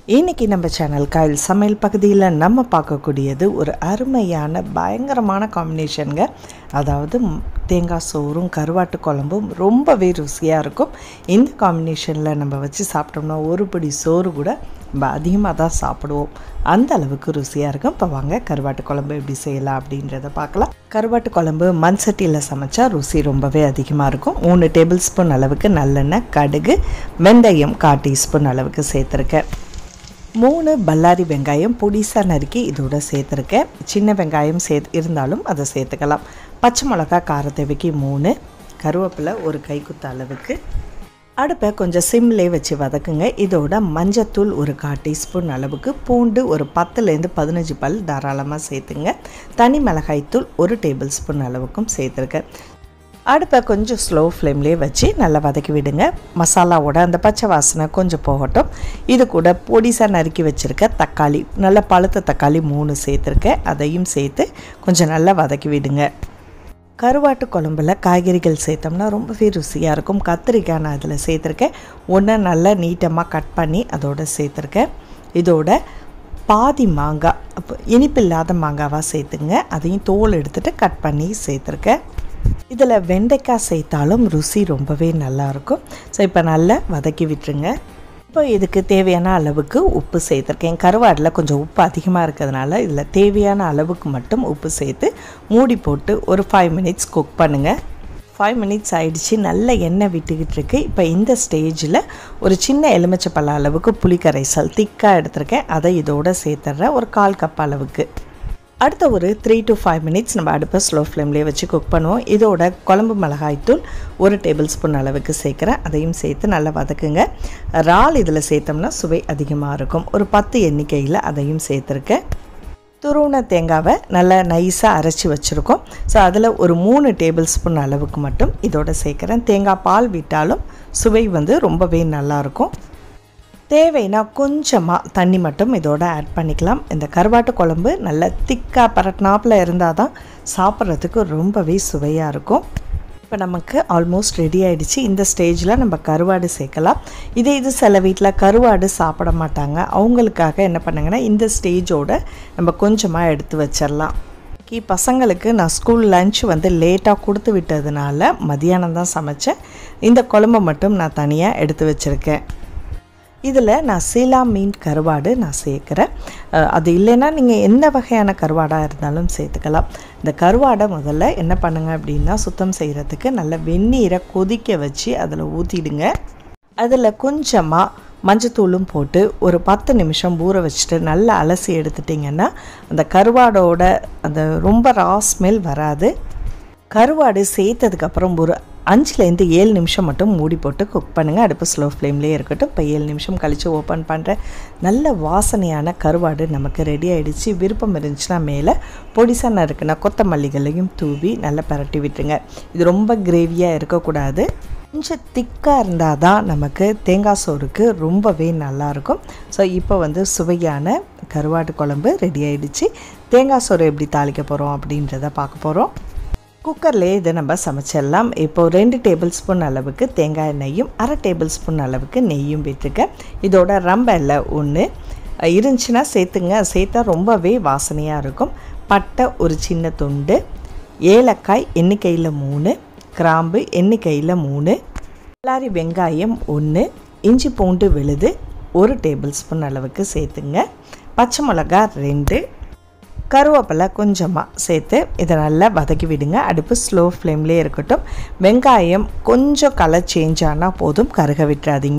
இன்னைக்கு நம்ம channel coil சமையல் பகுதியில் நம்ம பார்க்கக்கூடியது ஒரு அருமையான பயங்கரமான காம்பினேஷனுங்க அதாவது ம், தேங்காய் சோறும் கருவாட்டு குழம்பும் ரொம்பவே ருசியாக இருக்கும் இந்த காம்பினேஷனில் நம்ம வச்சு சாப்பிட்டோம்னா ஒரு பிடி சோறு கூட நம்ம அதிகமாக தான் சாப்பிடுவோம் அந்த அளவுக்கு ருசியாக இருக்கும் இப்போ வாங்க கருவாட்டு குழம்பு எப்படி செய்யலாம் அப்படின்றத பார்க்கலாம் கருவாட்டு குழம்பு மண் சட்டியில் சமைச்சா ருசி ரொம்பவே அதிகமாக இருக்கும் மூணு டேபிள் ஸ்பூன் அளவுக்கு நல்லெண்ணெய் கடுகு வெந்தயம் கால் டீஸ்பூன் அளவுக்கு சேர்த்துருக்கேன் மூணு பல்லாரி வெங்காயம் பொடிசாக நறுக்கி இதோட சேர்த்துருக்கேன் சின்ன வெங்காயம் சே இருந்தாலும் அதை சேர்த்துக்கலாம் பச்சை மிளகா காரத்தேவைக்கு மூணு கருவேப்பிலை ஒரு கைக்குத்த அளவுக்கு அடுப்பை கொஞ்சம் சிம்லே வச்சு வதக்குங்க இதோட மஞ்சத்தூள் ஒரு கால் டீஸ்பூன் அளவுக்கு பூண்டு ஒரு பத்துலேருந்து பதினஞ்சு பல் தாராளமாக சேர்த்துங்க தனி மிளகாய்த்தூள் ஒரு டேபிள் ஸ்பூன் அளவுக்கும் சேர்த்துருக்கேன் அடுப்பை கொஞ்சம் ஸ்லோ ஃப்ளேம்லேயே வச்சு நல்லா வதக்கி விடுங்க மசாலாவோட அந்த பச்சை வாசனை கொஞ்சம் போகட்டும் இது கூட பொடிசாக நறுக்கி வச்சுருக்க தக்காளி நல்ல பழுத்த தக்காளி மூணு சேர்த்துருக்கேன் அதையும் சேர்த்து கொஞ்சம் நல்லா வதக்கி விடுங்க கருவாட்டு குழம்புல காய்கறிகள் சேர்த்தோம்னா ரொம்பவே ருசியாக இருக்கும் கத்திரிக்காய் நான் அதில் சேர்த்துருக்கேன் ஒன்று நல்லா நீட்டமாக கட் பண்ணி அதோட சேர்த்துருக்கேன் இதோட பாதி மாங்காய் அப்போ இனிப்பு இல்லாத மாங்காவாக சேர்த்துங்க அதையும் தோல் எடுத்துகிட்டு கட் பண்ணி சேர்த்துருக்கேன் இதில் வெண்டைக்காய் சேர்த்தாலும் ருசி ரொம்பவே நல்லாயிருக்கும் ஸோ இப்போ நல்லா வதக்கி விட்டுருங்க இப்போ இதுக்கு தேவையான அளவுக்கு உப்பு சேர்த்துருக்கேன் கருவாடில் கொஞ்சம் உப்பு அதிகமாக இருக்கிறதுனால இதில் தேவையான அளவுக்கு மட்டும் உப்பு சேர்த்து மூடி போட்டு ஒரு ஃபைவ் மினிட்ஸ் குக் பண்ணுங்கள் ஃபைவ் மினிட்ஸ் ஆயிடுச்சு நல்ல எண்ணெய் விட்டுக்கிட்டு இருக்கு இப்போ இந்த ஸ்டேஜில் ஒரு சின்ன எலுமிச்சப்பழ அளவுக்கு புளி கரைசல் திக்காக எடுத்திருக்கேன் அதை இதோட சேர்த்துட்றேன் ஒரு கால் கப் அளவுக்கு அடுத்த ஒரு த்ரீ டு ஃபைவ் மினிட்ஸ் நம்ம அடுப்பை ஸ்லோ ஃப்ளேம்லேயே வச்சு குக் பண்ணுவோம் இதோட குழம்பு மிளகாய்த்தூள் ஒரு டேபிள் ஸ்பூன் அளவுக்கு சேர்க்குறேன் அதையும் சேர்த்து நல்லா வதக்குங்க இறால் இதில் சேர்த்தோம்னா சுவை அதிகமாக இருக்கும் ஒரு பத்து எண்ணிக்கையில் அதையும் சேர்த்துருக்கேன் துருவன தேங்காவை நல்லா நைஸாக அரைச்சி வச்சுருக்கோம் ஸோ அதில் ஒரு மூணு டேபிள் ஸ்பூன் அளவுக்கு மட்டும் இதோட சேர்க்குறேன் தேங்காய் பால் விட்டாலும் சுவை வந்து ரொம்பவே நல்லாயிருக்கும் தேவைன்னா கொஞ்சமாக தண்ணி மட்டும் இதோட ஆட் பண்ணிக்கலாம் இந்த கருவாட்டு குழம்பு நல்லா திக்காக பரட்டினாப்பில் இருந்தால் தான் சாப்பிட்றதுக்கு ரொம்பவே சுவையாக இருக்கும் இப்போ நமக்கு ஆல்மோஸ்ட் ரெடி ஆயிடுச்சு இந்த ஸ்டேஜில் நம்ம கருவாடு சேர்க்கலாம் இதே இது சில வீட்டில் கருவாடு சாப்பிட மாட்டாங்க அவங்களுக்காக என்ன பண்ணுங்கன்னா இந்த ஸ்டேஜோட நம்ம கொஞ்சமாக எடுத்து வச்சிடலாம் கி பசங்களுக்கு நான் ஸ்கூல் லஞ்ச் வந்து லேட்டாக கொடுத்து விட்டதுனால மதியானம் தான் சமைச்சேன் இந்த குழம்பு மட்டும் நான் தனியாக எடுத்து வச்சுருக்கேன் இதில் நான் சீலா மீன் கருவாடு நான் சேர்க்குறேன் அஹ் அது இல்லைன்னா நீங்கள் எந்த வகையான கருவாடாக இருந்தாலும் சேர்த்துக்கலாம் இந்த கருவாடை முதல்ல என்ன பண்ணுங்க அப்படின்னா சுத்தம் செய்கிறதுக்கு நல்ல வெந்நீரை கொதிக்க வச்சு அதில் ஊற்றிடுங்க அதில் கொஞ்சமாக மஞ்சத்தூளும் போட்டு ஒரு பத்து நிமிஷம் ஊற வச்சுட்டு நல்லா அலசி எடுத்துட்டிங்கன்னா அந்த கருவாடோட அந்த ரொம்ப ரா ஸ்மெல் வராது கருவாடு சேர்த்ததுக்கப்புறம் ஒரு அஞ்சுலேருந்து ஏழு நிமிஷம் மட்டும் மூடி போட்டு குக் பண்ணுங்கள் அடுப்பு ஸ்லோ ஃப்ளேம்லேயே இருக்கட்டும் இப்போ ஏழு நிமிஷம் கழித்து ஓப்பன் பண்ணுறேன் நல்ல வாசனையான கருவாடு நமக்கு ரெடி ஆகிடுச்சு விருப்பம் இருந்துச்சுன்னா மேலே பொடிசா நறுக்குனா கொத்தமல்லிகளையும் தூவி நல்லா பரட்டி விட்டுருங்க இது ரொம்ப கிரேவியாக இருக்கக்கூடாது கொஞ்சம் திக்காக இருந்தால் தான் நமக்கு தேங்காய் சோறுக்கு ரொம்பவே நல்லாயிருக்கும் ஸோ இப்போ வந்து சுவையான கருவாட்டு குழம்பு ரெடி ஆயிடுச்சு தேங்காய் சோறு எப்படி தாளிக்க போகிறோம் அப்படின்றத பார்க்க போகிறோம் குக்கர்லேயே இதை நம்ம சமைச்சிடலாம் இப்போது ரெண்டு டேபிள் ஸ்பூன் அளவுக்கு தேங்காய் எண்ணெயும் அரை டேபிள் ஸ்பூன் அளவுக்கு நெய்யும் விட்டுருக்க இதோட ரம்பல்ல ஒன்று இருந்துச்சுன்னா சேர்த்துங்க சேர்த்தா ரொம்பவே வாசனையாக இருக்கும் பட்டை ஒரு சின்ன துண்டு ஏலக்காய் எண்ணிக்கையில் மூணு கிராம்பு எண்ணிக்கையில் மூணு பல்லாரி வெங்காயம் ஒன்று இஞ்சி பூண்டு விழுது ஒரு டேபிள் ஸ்பூன் அளவுக்கு சேர்த்துங்க பச்சை மிளகா ரெண்டு கருவேப்பிலை கொஞ்சமாக சேர்த்து இதை நல்லா வதக்கி விடுங்க அடுப்பு ஸ்லோ ஃப்ளேம்லேயே இருக்கட்டும் வெங்காயம் கொஞ்சம் கலர் சேஞ்ச் ஆனால் போதும் கருக விட்டுறாதீங்க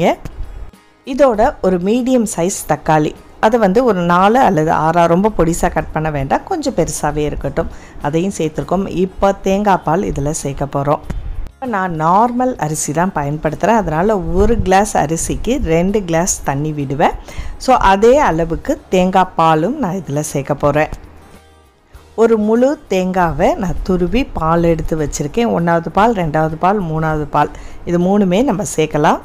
இதோட ஒரு மீடியம் சைஸ் தக்காளி அதை வந்து ஒரு நாலு அல்லது ஆறா ரொம்ப பொடிசாக கட் பண்ண வேண்டாம் கொஞ்சம் பெருசாகவே இருக்கட்டும் அதையும் சேர்த்துருக்கோம் இப்போ தேங்காய் பால் இதில் சேர்க்க போகிறோம் இப்போ நான் நார்மல் அரிசி தான் பயன்படுத்துகிறேன் அதனால் ஒரு கிளாஸ் அரிசிக்கு ரெண்டு கிளாஸ் தண்ணி விடுவேன் ஸோ அதே அளவுக்கு தேங்காய் பாலும் நான் இதில் சேர்க்க போகிறேன் ஒரு முழு தேங்காவை நான் துருவி பால் எடுத்து வச்சுருக்கேன் ஒன்றாவது பால் ரெண்டாவது பால் மூணாவது பால் இது மூணுமே நம்ம சேர்க்கலாம்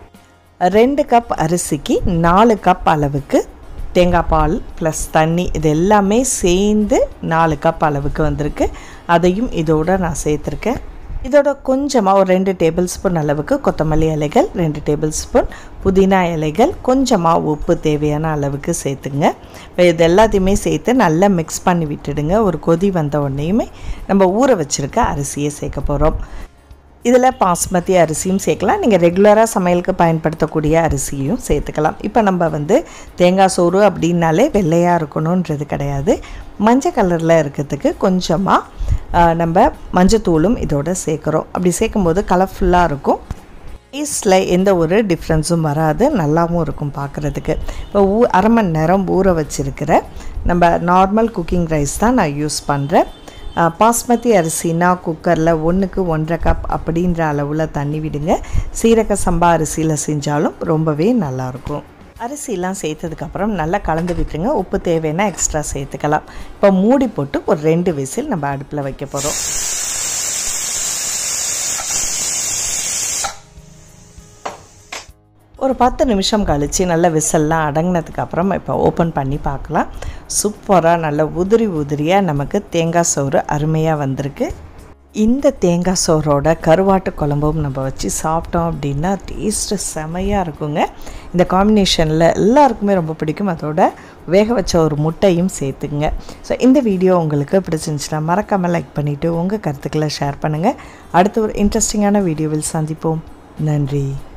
ரெண்டு கப் அரிசிக்கு நாலு கப் அளவுக்கு தேங்காய் பால் ப்ளஸ் தண்ணி இது எல்லாமே சேர்ந்து நாலு கப் அளவுக்கு வந்திருக்கு அதையும் இதோட நான் சேர்த்துருக்கேன் இதோட கொஞ்சமாக ஒரு ரெண்டு டேபிள் ஸ்பூன் அளவுக்கு கொத்தமல்லி இலைகள் ரெண்டு டேபிள் ஸ்பூன் புதினா இலைகள் கொஞ்சமாக உப்பு தேவையான அளவுக்கு சேர்த்துங்க இப்போ இது எல்லாத்தையுமே சேர்த்து நல்லா மிக்ஸ் பண்ணி விட்டுடுங்க ஒரு கொதி வந்த உடனேயுமே நம்ம ஊற வச்சுருக்க அரிசியை சேர்க்க போகிறோம் இதில் பாஸ்மதி அரிசியும் சேர்க்கலாம் நீங்கள் ரெகுலராக சமையலுக்கு பயன்படுத்தக்கூடிய அரிசியும் சேர்த்துக்கலாம் இப்போ நம்ம வந்து தேங்காய் சோறு அப்படின்னாலே வெள்ளையாக இருக்கணுன்றது கிடையாது மஞ்சள் கலரில் இருக்கிறதுக்கு கொஞ்சமாக நம்ம மஞ்சத்தூளும் இதோட சேர்க்குறோம் அப்படி சேர்க்கும்போது கலர்ஃபுல்லாக இருக்கும் டேஸ்ட்டில் எந்த ஒரு டிஃப்ரென்ஸும் வராது நல்லாவும் இருக்கும் பார்க்குறதுக்கு இப்போ ஊ அரை மணி நேரம் ஊற வச்சுருக்கிற நம்ம நார்மல் குக்கிங் ரைஸ் தான் நான் யூஸ் பண்ணுறேன் பாஸ்மதி அரிசினா குக்கரில் ஒன்றுக்கு ஒன்றரை கப் அப்படின்ற அளவில் தண்ணி விடுங்க சீரக சம்பா அரிசியில் செஞ்சாலும் ரொம்பவே நல்லாயிருக்கும் அரிசிலாம் சேர்த்ததுக்கப்புறம் நல்லா கலந்து விட்டுருங்க உப்பு தேவைன்னா எக்ஸ்ட்ரா சேர்த்துக்கலாம் இப்போ மூடி போட்டு ஒரு ரெண்டு விசில் நம்ம அடுப்பில் வைக்க போகிறோம் ஒரு பத்து நிமிஷம் கழித்து நல்ல விசல்லாம் அடங்கினதுக்கு அப்புறம் இப்போ ஓப்பன் பண்ணி பார்க்கலாம் சூப்பராக நல்ல உதிரி உதிரியாக நமக்கு தேங்காய் சோறு அருமையாக வந்திருக்கு இந்த தேங்காய் சோறோட கருவாட்டு குழம்பும் நம்ம வச்சு சாப்பிட்டோம் அப்படின்னா டேஸ்ட்டு செமையாக இருக்குங்க இந்த காம்பினேஷனில் எல்லாருக்குமே ரொம்ப பிடிக்கும் அதோட வேக வச்ச ஒரு முட்டையும் சேர்த்துங்க ஸோ இந்த வீடியோ உங்களுக்கு பிடிச்சிருந்துச்சுன்னா மறக்காமல் லைக் பண்ணிவிட்டு உங்கள் கருத்துக்களை ஷேர் பண்ணுங்கள் அடுத்த ஒரு இன்ட்ரெஸ்டிங்கான வீடியோவில் சந்திப்போம் நன்றி